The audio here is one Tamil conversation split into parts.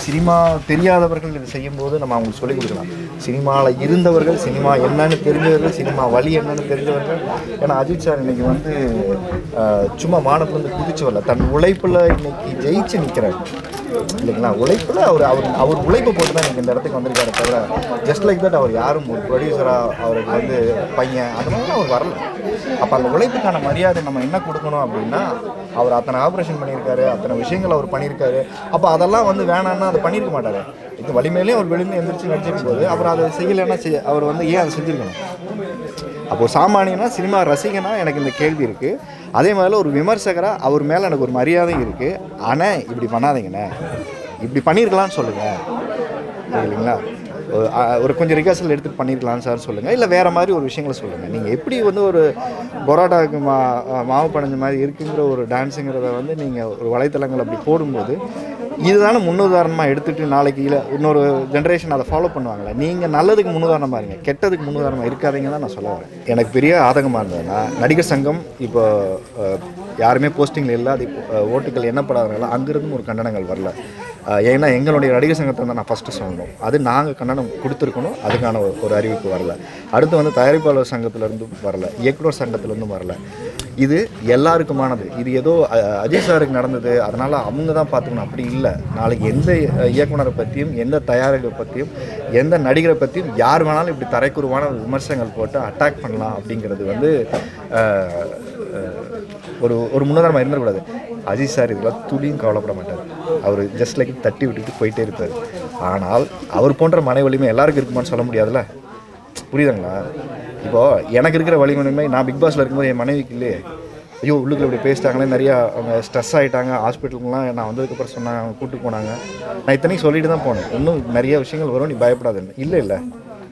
சினிமா தெரியாதவர்கள் இதை செய்யும்போது நம்ம அவங்களுக்கு சொல்லிக் கொடுக்கலாம் சினிமாவில் இருந்தவர்கள் சினிமா என்னன்னு தெரிஞ்சவர்கள் சினிமா வழி என்னன்னு தெரிஞ்சவர்கள் ஏன்னா அஜித் சார் இன்னைக்கு வந்து ஆஹ், சும்மா வானத்துலேருந்து குதிச்சு வரல தன் உழைப்பில் இன்னைக்கு ஜெயிச்சு நிற்கிறார் இல்லைங்களா உழைப்பில் அவர் அவர் அவர் உழைப்பு போட்டு தான் எனக்கு இந்த இடத்துக்கு வந்திருக்காரு தவிர ஜஸ்ட் லைக் தட் அவர் யாரும் ஒரு ப்ரொடியூசராக அவருக்கு வந்து பையன் அது மாதிரி அவர் வரல அப்போ அந்த உழைப்புக்கான மரியாதை நம்ம என்ன கொடுக்கணும் அப்படின்னா அவர் அத்தனை ஆப்ரேஷன் பண்ணியிருக்காரு அத்தனை விஷயங்கள் அவர் பண்ணியிருக்காரு அப்போ அதெல்லாம் வந்து வேணான்னா அதை பண்ணியிருக்க மாட்டாரு இது வலிமையிலேயே அவர் விழுந்து எந்திரிச்சு நடிச்சிருக்கும் போது அவர் அதை செய்யலைன்னா செய் அவர் வந்து ஏன் அதை செஞ்சிருக்கணும் அப்போ ஒரு சாமானியனா சினிமா ரசிகனா எனக்கு இந்த கேள்வி இருக்குது அதே மாதிரி ஒரு விமர்சகராக அவர் மேலே எனக்கு ஒரு மரியாதை இருக்குது ஆனால் இப்படி பண்ணாதீங்கண்ணே இப்படி பண்ணியிருக்கலாம்னு சொல்லுங்கள் இல்லைங்களா ஒரு, அ, ஒரு கொஞ்சம் ரிகர்சல் எடுத்துட்டு பண்ணியிருக்கலாம் சார் சொல்லுங்கள் இல்லை வேறு மாதிரி ஒரு விஷயங்களை சொல்லுங்கள் நீங்கள் எப்படி வந்து ஒரு பரோட்டாவுக்கு மா மாவு படைஞ்ச மாதிரி இருக்குங்கிற ஒரு டான்ஸுங்கிறத வந்து நீங்கள் ஒரு வலைத்தளங்கள் அப்படி போடும்போது இதுதானே முன்னுதாரணமாக எடுத்துகிட்டு நாளைக்கு இல்லை இன்னொரு ஜென்ரேஷன் அதை ஃபாலோ பண்ணுவாங்களே நீங்கள் நல்லதுக்கு முன்னுதாரணமாக இருங்க கெட்டதுக்கு முன்னுதாரணமாக இருக்காதீங்க தான் நான் சொல்ல வரேன் எனக்கு பெரிய ஆதங்கமாக இருந்ததுன்னா நடிகர் சங்கம் இப்போ அஹ், யாருமே போஸ்டிங்கில் இல்லாத இப்போ, அஹ், ஓட்டுகள் எண்ணப்படாதனால அங்கிருந்தும் ஒரு கண்டனங்கள் வரல அஹ், ஏன்னா எங்களுடைய நடிகர் சங்கத்தை தான் நான் ஃபஸ்ட்டு சொல்லணும் அது நாங்கள் கண்டனம் கொடுத்துருக்கணும் அதுக்கான ஒரு- ஒரு அறிவிப்பு வரல அடுத்து வந்து தயாரிப்பாளர் சங்கத்திலேருந்தும் வரல இயக்குனர் சங்கத்திலேருந்தும் வரல இது எல்லாருக்குமானது இது ஏதோ அ- அஜய் சாருக்கு நடந்தது அதனால் அவங்க தான் பார்த்துக்கணும் அப்படி இல்லை நாளைக்கு எந்த அஹ், இயக்குனரை பற்றியும் எந்த தயாரிப்பை பற்றியும் எந்த நடிகரை பற்றியும் யார் வேணாலும் இப்படி தரைக்குருவான விமர்சனங்கள் போட்டு அட்டாக் பண்ணலாம் அப்படிங்கிறது வந்து அஹ், அஹ், ஒரு ஒரு முன்னுதாரணமாக இருந்துடக்கூடாது அஜித் சார் இதெல்லாம் துளியும் கவலைப்பட மாட்டார் அவர் ஜஸ்ட் லைக் தட்டி விட்டுட்டு போயிட்டே இருப்பார் ஆனால் அவர் போன்ற மனை வலிமை எல்லாருக்கும் இருக்குமான்னு சொல்ல முடியாதுல்ல புரியுதுங்களா இப்போது எனக்கு இருக்கிற வலிமை நான் பிக் பாஸில் இருக்கும்போது என் மனைவிக்கு இல்லையே ஐயோ உள்ளுக்குள்ள இப்படி பேசிட்டாங்களே நிறையா அவங்க ஸ்ட்ரெஸ் ஆகிட்டாங்க ஹாஸ்பிட்டலுக்குலாம் நான் வந்ததுக்கப்புறம் சொன்னாங்க அவங்க கூப்பிட்டு போனாங்க நான் இத்தனைக்கும் சொல்லிட்டு தான் போனேன் இன்னும் நிறைய விஷயங்கள் வரும் நீ பயப்படாதுன்னு இல்லை இல்லை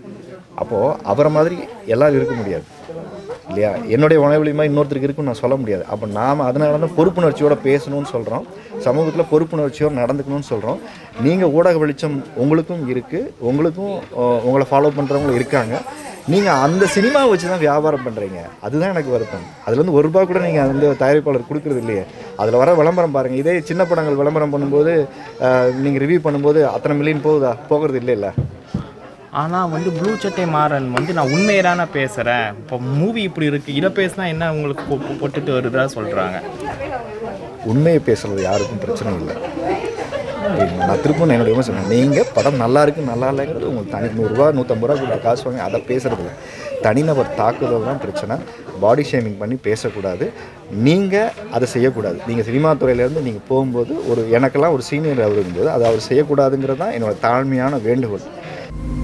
அப்போது அவரை மாதிரி எல்லாரும் இருக்க முடியாது இல்லையா என்னுடைய உணவுலியமா இன்னொருத்தருக்கு இருக்குன்னு நான் சொல்ல முடியாது அப்போ நாம் அதனால தான் பொறுப்புணர்ச்சியோட பேசணும்னு சொல்கிறோம் சமூகத்தில் பொறுப்புணர்ச்சியோடு நடந்துக்கணும்னு சொல்கிறோம் நீங்கள் ஊடக வெளிச்சம் உங்களுக்கும் இருக்குது உங்களுக்கும் அஹ், உங்களை ஃபாலோ பண்ணுறவங்களும் இருக்காங்க நீங்கள் அந்த சினிமாவை வச்சு தான் வியாபாரம் பண்ணுறீங்க அதுதான் எனக்கு வருத்தம் அதுலேருந்து ஒரு ரூபா கூட நீங்கள் வந்து தயாரிப்பாளர் கொடுக்குறது இல்லையே அதில் வர விளம்பரம் பாருங்கள் இதே சின்ன படங்கள் விளம்பரம் பண்ணும்போது நீங்கள் ரிவ்யூ பண்ணும்போது அத்தனை மில்லியன் போகுதா போகிறது இல்லை இல்லை ஆனால் வந்து ப்ளூ சட்டை மாறன் வந்து நான் உண்மையை பேசுகிறேன் இப்போ மூவி இப்படி இருக்குது இதை பேசினா என்ன உங்களுக்கு பொ- பொ- பொட்டுட்டு வருதா சொல்கிறாங்க உண்மையை பேசுறது யாருக்கும் பிரச்சனை இல்லை சரிங்களா? நான் திரும்ப என்னுடைய விமர்சனம் நீங்கள் படம் நல்லா இருக்கு நல்லா இல்லைங்கிறது உங்களுக்கு தனி நூறுரூவா நூற்றம்பது ரூபா கொடுத்து காசு வாங்கி அதை பேசுறது இல்லை தனிநபர் தாக்குதல் தான் பிரச்சனை பாடி ஷேமிங் பண்ணி பேசக்கூடாது நீங்கள் அதை செய்யக்கூடாது நீங்கள் சினிமா துறையிலேருந்து நீங்கள் போகும்போது ஒரு எனக்கெல்லாம் ஒரு சீனியர் அவர் இருக்கும்போது அதை அவர் செய்யக்கூடாதுங்கிறது தான் என்னோட தாழ்மையான வேண்டுகோள்